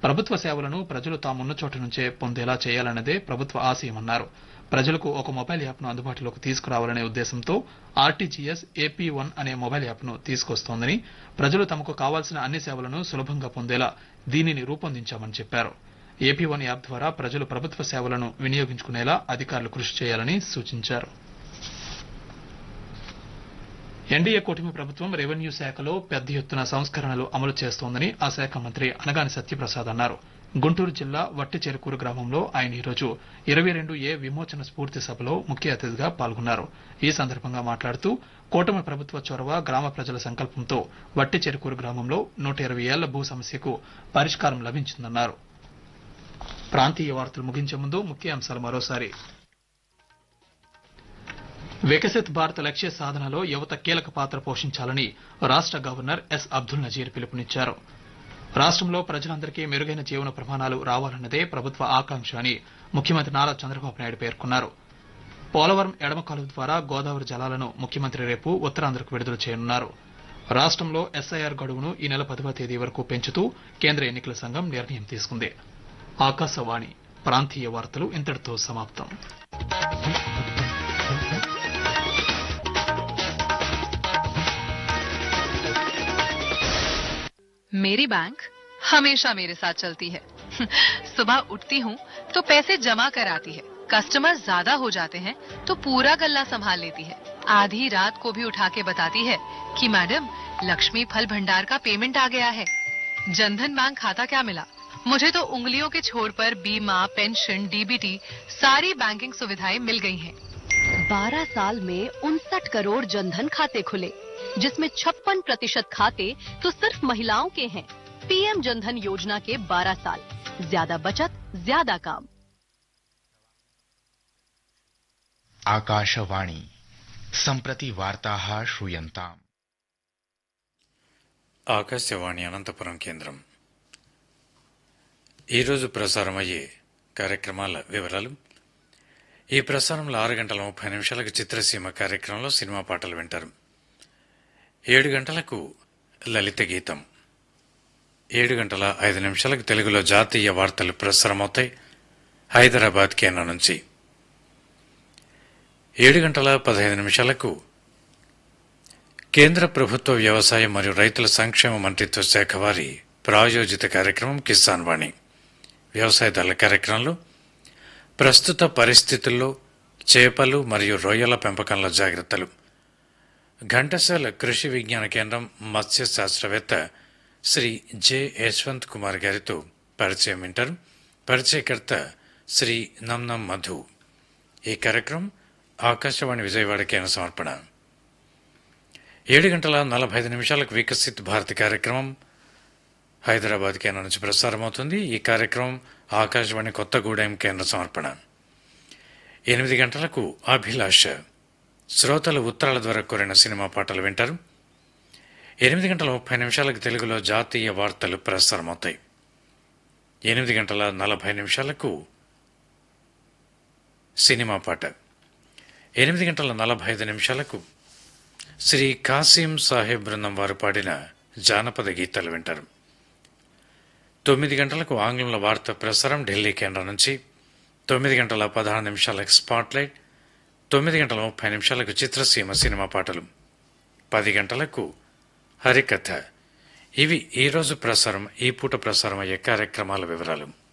ప్రభుత్వ సేవలను ప్రజలు తామున్న చోట నుంచే పొందేలా చేయాలన్నదే ప్రభుత్వ ఆశయమన్నారు ప్రజలకు ఒక మొబైల్ యాప్ను అందుబాటులోకి తీసుకురావాలనే ఉద్దేశంతో ఆర్టీజీఎస్ ఏపీ వన్ అనే మొబైల్ యాప్ను తీసుకొస్తోందని ప్రజలు తమకు కావాల్సిన అన్ని సేవలను సులభంగా పొందేలా దీనిని రూపొందించామని చెప్పారు ఏపీ వన్ యాప్ ద్వారా ప్రజలు ప్రభుత్వ సేవలను వినియోగించుకునేలా అధికారులు కృషి చేయాలని సూచించారు ఎన్డీఏ కూటమి ప్రభుత్వం రెవెన్యూ శాఖలో పెద్ద ఎత్తున సంస్కరణలు అమలు చేస్తోందని ఆ శాఖ మంత్రి అనగాని సత్యప్రసాద్ అన్నారు గుంటూరు జిల్లా వట్టి చెరుకూరు గ్రామంలో ఆయన ఈరోజు ఇరవై రెండు ఏ విమోచన స్ఫూర్తి సభలో ముఖ్య అతిథిగా పాల్గొన్నారు ఈ సందర్భంగా మాట్లాడుతూ కూటమి ప్రభుత్వ చొరవ గ్రామ ప్రజల సంకల్పంతో వట్టి చెరుకూరు గ్రామంలో నూట ఇరవై ఏళ్ల భూ సమస్యకు పరిష్కారం లభించిందన్నారు ప్రాంతీయ వార్తలు ముగించే ముందు ముఖ్య అంశాలు మరోసారి వికసిత్ భారత్ లక్ష్య సాధనలో యువత కీలక పాత్ర పోషించాలని రాష్ట గవర్నర్ ఎస్ అబ్దుల్ నజీర్ పిలుపునిచ్చారు రాష్ట్రంలో ప్రజలందరికీ మెరుగైన జీవన ప్రమాణాలు రావాలన్నదే ప్రభుత్వ ఆకాంక్ష అని ముఖ్యమంత్రి నారా చంద్రబాబు నాయుడు పేర్కొన్నారు పోలవరం ఎడమ కాలువ ద్వారా గోదావరి జలాలను ముఖ్యమంత్రి రేపు ఉత్తరాంధ్రకు విడుదల చేయనున్నారు రాష్ట్రంలో ఎస్ఐఆర్ గడువును ఈ నెల పదవ తేదీ వరకు పెంచుతూ కేంద్ర ఎన్నికల సంఘం నిర్ణయం తీసుకుంది ఆకాశవాణి ప్రాంతీయ వార్తలు ఇంతటితో సమాప్తం मेरी बैंक हमेशा मेरे साथ चलती है सुबह उठती हूँ तो पैसे जमा कर आती है कस्टमर ज्यादा हो जाते हैं तो पूरा गल्ला संभाल लेती है आधी रात को भी उठा के बताती है कि मैडम लक्ष्मी फल भंडार का पेमेंट आ गया है जनधन बैंक खाता क्या मिला मुझे तो उंगलियों के छोर पर बीमा पेंशन डीबीटी सारी बैंकिंग सुविधाएं मिल गई हैं। 12 साल में उनसठ करोड़ जनधन खाते खुले जिसमें छप्पन प्रतिशत खाते तो सिर्फ महिलाओं के हैं पीएम जनधन योजना के 12 साल ज्यादा बचत ज्यादा काम आकाशवाणी सम्प्रति वार्ताः श्रूयन्ताम् ఆకాశవాణి అనంతపురం కేంద్రం ఈరోజు ప్రసారమయ్యే కార్యక్రమాల వివరాలు ఈ ప్రసారంలో ఆరు గంటల ముప్పై నిమిషాలకు చిత్రసీమ కార్యక్రమంలో సినిమా పాటలు వింటారు ఏడు గంటలకు లలిత గీతం ఏడు గంటల ఐదు నిమిషాలకు తెలుగులో జాతీయ వార్తలు ప్రసారమవుతాయి హైదరాబాద్ కేంద్రం నుంచి ఏడు గంటల పదహైదు నిమిషాలకు కేంద్ర ప్రభుత్వ వ్యవసాయ మరియు రైతుల సంక్షేమ మంత్రిత్వ శాఖ వారి ప్రాయోజిత కార్యక్రమం కిసాన్ వాణి వ్యవసాయదారుల కార్యక్రమంలో ప్రస్తుత పరిస్థితుల్లో చేపలు మరియు రొయ్యల పెంపకంలో జాగ్రత్తలు ఘంటసాల కృషి విజ్ఞాన కేంద్రం మత్స్య శాస్త్రవేత్త శ్రీ జె యశ్వంత్ కుమార్ గారితో పరిచయం వింటారు పరిచయకర్త శ్రీ నమ్నం మధు ఈ కార్యక్రమం ఆకాశవాణి విజయవాడ కేంద్ర సమర్పణ ఏడు గంటల నలభై ఐదు నిమిషాలకు వికసిత్ భారత్ కార్యక్రమం హైదరాబాద్ కేంద్రం నుంచి ప్రసారమవుతుంది ఈ కార్యక్రమం ఆకాశవాణి కొత్తగూడెం కేంద్ర సమర్పణ ఎనిమిది గంటలకు అభిలాష శ్రోతలు ఉత్తరాల ద్వారా కోరిన సినిమా పాటలు వింటారు ఎనిమిది గంటల ముప్పై నిమిషాలకు తెలుగులో జాతీయ వార్తలు ప్రసారమవుతాయి ఎనిమిది గంటల నలభై నిమిషాలకు సినిమా పాట ఎనిమిది గంటల నలభై ఐదు నిమిషాలకు శ్రీ కాసిం సాహెబ్ బృందం వారు పాడిన జానపద గీతాలు వింటారు తొమ్మిది గంటలకు ఆంగ్లంలో వార్త ప్రసారం ఢిల్లీ కేంద్రం నుంచి తొమ్మిది గంటల పదహారు నిమిషాలకు స్పాట్లైట్ తొమ్మిది గంటల ముప్పై నిమిషాలకు చిత్రసీమ సినిమా పాటలు పది గంటలకు హరికథ ఇవి ఈరోజు ప్రసారం ఈ పూట ప్రసారం అయ్యే కార్యక్రమాల వివరాలు